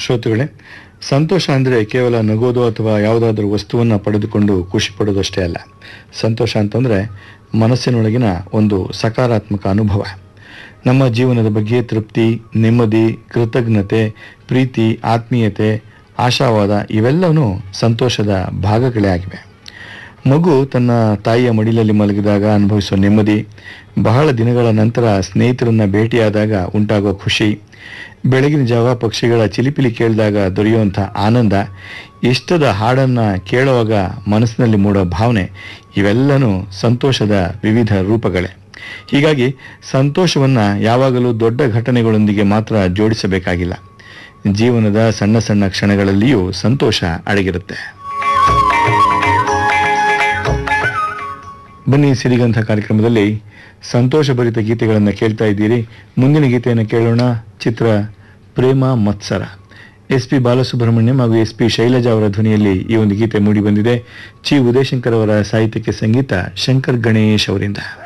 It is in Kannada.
ಶ್ರೋತೃಗಳೇ ಸಂತೋಷ ಅಂದರೆ ಕೇವಲ ನಗೋದು ಅಥವಾ ಯಾವುದಾದ್ರೂ ವಸ್ತುವನ್ನು ಪಡೆದುಕೊಂಡು ಖುಷಿ ಪಡೋದಷ್ಟೇ ಅಲ್ಲ ಸಂತೋಷ ಅಂತಂದರೆ ಮನಸ್ಸಿನೊಳಗಿನ ಒಂದು ಸಕಾರಾತ್ಮಕ ಅನುಭವ ನಮ್ಮ ಜೀವನದ ಬಗ್ಗೆ ತೃಪ್ತಿ ನೆಮ್ಮದಿ ಕೃತಜ್ಞತೆ ಪ್ರೀತಿ ಆತ್ಮೀಯತೆ ಆಶಾವಾದ ಇವೆಲ್ಲವೂ ಸಂತೋಷದ ಭಾಗಗಳೇ ಆಗಿವೆ ಮಗು ತನ್ನ ತಾಯಿಯ ಮಡಿಲಲ್ಲಿ ಮಲಗಿದಾಗ ಅನುಭವಿಸುವ ನೆಮ್ಮದಿ ಬಹಳ ದಿನಗಳ ನಂತರ ಸ್ನೇಹಿತರನ್ನ ಭೇಟಿಯಾದಾಗ ಉಂಟಾಗುವ ಖುಷಿ ಬೆಳಗಿನ ಜಾವ ಪಕ್ಷಿಗಳ ಚಿಲಿಪಿಲಿ ಕೇಳಿದಾಗ ದೊರೆಯುವಂಥ ಆನಂದ ಇಷ್ಟದ ಹಾಡನ್ನು ಕೇಳುವಾಗ ಮನಸ್ಸಿನಲ್ಲಿ ಮೂಡೋ ಭಾವನೆ ಇವೆಲ್ಲನೂ ಸಂತೋಷದ ವಿವಿಧ ರೂಪಗಳೇ ಹೀಗಾಗಿ ಸಂತೋಷವನ್ನು ಯಾವಾಗಲೂ ದೊಡ್ಡ ಘಟನೆಗಳೊಂದಿಗೆ ಮಾತ್ರ ಜೋಡಿಸಬೇಕಾಗಿಲ್ಲ ಜೀವನದ ಸಣ್ಣ ಸಣ್ಣ ಕ್ಷಣಗಳಲ್ಲಿಯೂ ಸಂತೋಷ ಅಡಗಿರುತ್ತೆ ಬನ್ನಿ ಸಿರಿಗಂಧ ಕಾರ್ಯಕ್ರಮದಲ್ಲಿ ಸಂತೋಷಭರಿತ ಗೀತೆಗಳನ್ನು ಕೇಳ್ತಾ ಇದ್ದೀರಿ ಮುಂದಿನ ಗೀತೆಯನ್ನು ಕೇಳೋಣ ಚಿತ್ರ ಪ್ರೇಮ ಮತ್ಸರ ಎಸ್ ಪಿ ಬಾಲಸುಬ್ರಹ್ಮಣ್ಯಂ ಹಾಗೂ ಎಸ್ ಪಿ ಶೈಲಜಾ ಅವರ ಧ್ವನಿಯಲ್ಲಿ ಈ ಒಂದು ಗೀತೆ ಮೂಡಿ ಬಂದಿದೆ ಚಿ ಉದಯಶಂಕರ್ ಅವರ ಸಾಹಿತ್ಯಕ್ಕೆ ಸಂಗೀತ ಶಂಕರ್ ಗಣೇಶ್ ಅವರಿಂದ